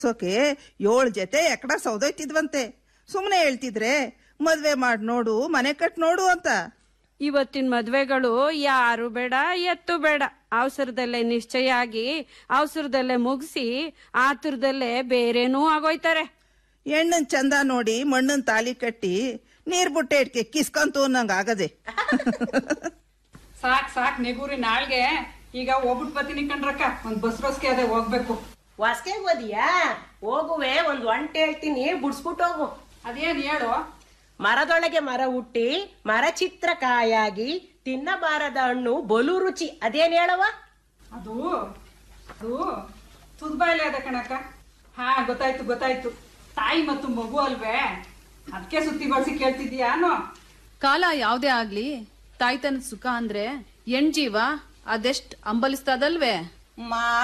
ಸೋಕೆ ಏಳು ಜೊತೆ ಎಕಡ ಸೌದೋಯ್ತಿದ್ವಂತೆ ಸುಮ್ಮನೆ ಹೇಳ್ತಿದ್ರೆ ಮದ್ವೆ ಮಾಡ್ ನೋಡು ಮನೆ ಕಟ್ ನೋಡು ಅಂತ ಇವತ್ತಿನ ಮದ್ವೆಗಳು ಯಾರು ಬೇಡ ಎತ್ತು ಬೇಡ ಅವಸರದಲ್ಲೇ ನಿಶ್ಚಯ ಆಗಿ ಅವಸರದಲ್ಲೇ ಮುಗಿಸಿ ಆತುರದಲ್ಲೇ ಬೇರೇನೂ ಆಗೋಯ್ತಾರೆ ಹೆಣ್ಣನ್ ಚಂದ ನೋಡಿ ಮಣ್ಣನ್ ತಾಲಿ ಕಟ್ಟಿ ನೀರ್ ಬುಟ್ಟೆ ಇಟ್ಕೆ ಕಿಸ್ಕಂತು ಅನ್ನಂಗ್ ಆಗದೆ ಸಾಕ್ ಸಾಕ್ ನೆಗೂರಿ ನಾಳ್ಗೆ ಈಗ ಹೋಗ್ಬಿಟ್ ಬತ್ತೀನಿ ಕಣ್ರಕ್ಕ ಒಂದ್ ಬಸ್ ರೋಸ್ಗೆ ಅದೇ ಹೋಗ್ಬೇಕು ವಾಸ್ಗೆ ಓದಿಯಾ ಹೋಗುವೆ ಒಂದ್ ಒಂಟೆ ಹೇಳ್ತೀನಿ ಬಿಡ್ಸ್ಬಿಟ್ಟು ಹೋಗು ಅದೇನ್ ಹೇಳು ಮರದೊಳಗೆ ಮರ ಹುಟ್ಟಿ ಮರ ಚಿತ್ರಕಾಯಾಗಿ ತಿನ್ನಬಾರದ ಹಣ್ಣು ಬಲು ರುಚಿ ಅದೇನ್ ಹೇಳವ ಅದು ಅದು ತುದ್ಬಾಯಿಲೆ ಅದ ಕಣಕ್ಕ ಹಾ ಗೊತ್ತಾಯ್ತು ಗೊತ್ತಾಯ್ತು ತಾಯಿ ಮತ್ತು ಮಗು ಅಲ್ವೇ ಅದಕ್ಕೆ ಸುತ್ತಿ ಬಳಸಿ ಕೇಳ್ತಿದ್ಯಾನೋ ಕಾಲ ಯಾವ್ದೇ ಆಗ್ಲಿ ತಾಯ್ತನದ ಸುಖ ಅಂದ್ರೆ ಹೆಣ್ ಜೀವ ಅದೆಷ್ಟ್ ಅಂಬಲಿಸ್ತದಲ್ವೇ ಮಾ